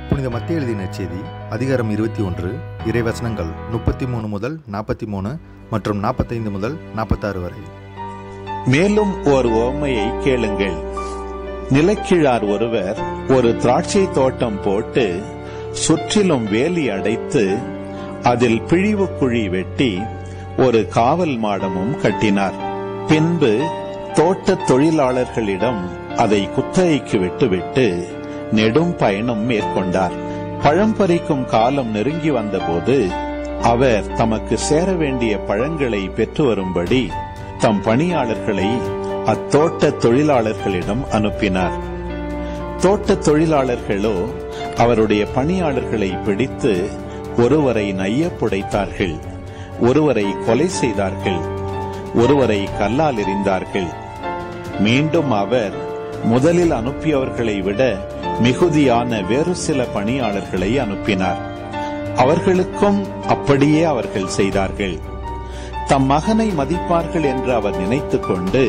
புனித மத்திய எழுதிய நற்செய்தி அதிகாரம் இருபத்தி ஒன்று இறைவசனங்கள் முப்பத்தி மூணு முதல் நாற்பத்தி மூணு மற்றும் நாற்பத்தைந்து முதல் நாற்பத்தாறு வரை மேலும் ஓர் ஓமையை கேளுங்கள் நிலக்கிழார் ஒருவர் ஒரு திராட்சை தோட்டம் போட்டு சுற்றிலும் வேலி அடைத்து அதில் பிழிவு குழி வெட்டி ஒரு காவல் மாடமும் கட்டினார் பின்பு தோட்டத் தொழிலாளர்களிடம் அதை குத்தகைக்கு விட்டுவிட்டு நெடும் பயணம் மேற்கொண்டார் பழம் பறிக்கும் காலம் நெருங்கி வந்தபோது அவர் தமக்கு சேர வேண்டிய பழங்களை பெற்று வரும்படி தம் பணியாளர்களை அத்தோட்ட தொழிலாளர்களிடம் அனுப்பினார் தோட்ட தொழிலாளர்களோ அவருடைய பணியாளர்களை பிடித்து ஒருவரை நைய புடைத்தார்கள் ஒருவரை கொலை செய்தார்கள் ஒருவரை கல்லால் எறிந்தார்கள் மீண்டும் அவர் முதலில் அனுப்பியவர்களை விட மிகுதியான வேறு சில பணியாளர்களை அனுப்பினார் அவர்களுக்கும் அப்படியே அவர்கள் செய்தார்கள் தம் மகனை மதிப்பார்கள் என்று அவர் நினைத்துக் கொண்டு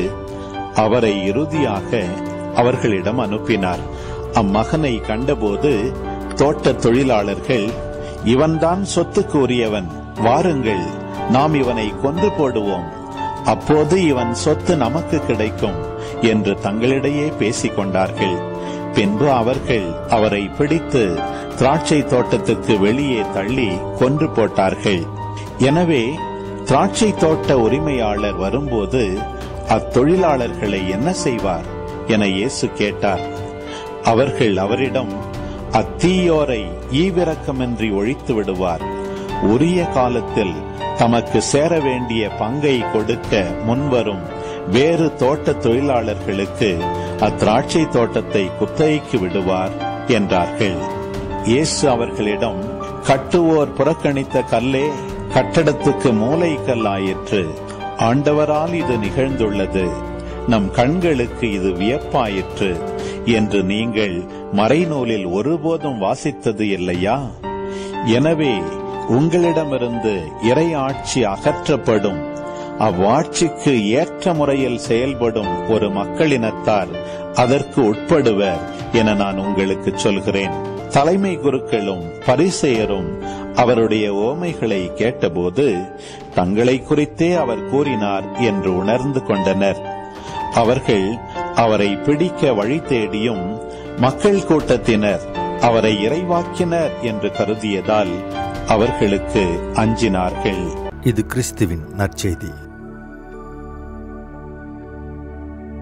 அவரை இறுதியாக அவர்களிடம் அனுப்பினார் அம்மகனை கண்டபோது தோட்ட தொழிலாளர்கள் இவன்தான் சொத்துக்கு உரியவன் வாருங்கள் நாம் இவனை கொன்று போடுவோம் அப்போது இவன் சொத்து நமக்கு கிடைக்கும் என்று தங்களிடையே பேசிக் கொண்டார்கள் பின்பு அவர்கள் அவரை பிடித்து திராட்சை தோட்டத்துக்கு வெளியே தள்ளி கொன்று போட்டார்கள் எனவே திராட்சை தோட்ட உரிமையாளர் வரும்போது அத்தொழிலாளர்களை என்ன செய்வார் என இயேசு கேட்டார் அவர்கள் அவரிடம் அத்தீயோரை ஈவிரக்கமின்றி ஒழித்து விடுவார் உரிய காலத்தில் தமக்கு சேர வேண்டிய பங்கை கொடுக்க முன்வரும் வேறு தோட்ட தொழிலாளர்களுக்கு அத்திராட்சை தோட்டத்தை குத்தகைக்கு விடுவார் என்றார்கள் இயேசு அவர்களிடம் கட்டுவோர் புறக்கணித்த கல்லே கட்டடத்துக்கு மூலை கல்லாயிற்று ஆண்டவரால் இது நிகழ்ந்துள்ளது நம் கண்களுக்கு இது வியப்பாயிற்று என்று நீங்கள் மறைநூலில் ஒருபோதும் வாசித்தது இல்லையா எனவே உங்களிடமிருந்து இறை ஆட்சி அகற்றப்படும் அவ்வாட்சிக்கு ஏற்ற முறையில் செயல்படும் ஒரு மக்களினத்தார் அதற்கு உட்படுவர் என நான் உங்களுக்கு சொல்கிறேன் தலைமை குருக்களும் பரிசெயரும் அவருடைய ஓமைகளை கேட்டபோது தங்களை குறித்தே அவர் கூறினார் என்று உணர்ந்து கொண்டனர் அவர்கள் அவரை பிடிக்க வழி தேடியும் மக்கள் கூட்டத்தினர் அவரை இறைவாக்கினர் என்று கருதியதால் அவர்களுக்கு அஞ்சினார்கள் இது கிறிஸ்துவின் நற்செய்தி